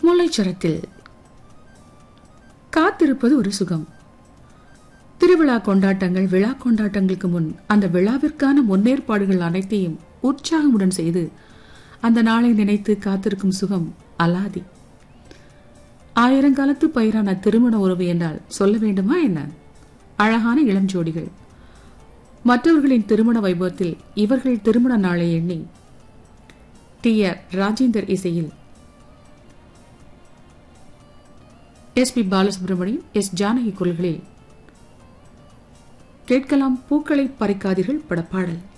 முல்லைச்சரத்தில் காத்திருப்பது ஒரு சுகம் திருவிழா கொண்டாட்டங்கள் விழா கொண்டாட்டங்களுக்கு முன் அந்த விழாவிற்கான முன்னேற்பாடுகள் அனைத்தையும் உற்சாகமுடன் செய்து அந்த நாளை நினைத்து காத்திருக்கும் சுகம் அலாதி ஆயிரங்காலத்து பயிரான திருமண உறவு என்றால் சொல்ல வேண்டுமா என்ன அழகான இளம் ஜோடிகள் மற்றவர்களின் திருமண வைபவத்தில் இவர்கள் திருமண நாளை எண்ணி டி ஆர் ராஜேந்தர் இசையில் S P Balasubrahmanyam S Janaki குரல்களில் கேட்கலாம் பூக்களை பறிக்காதீர்கள் படப்பாடல்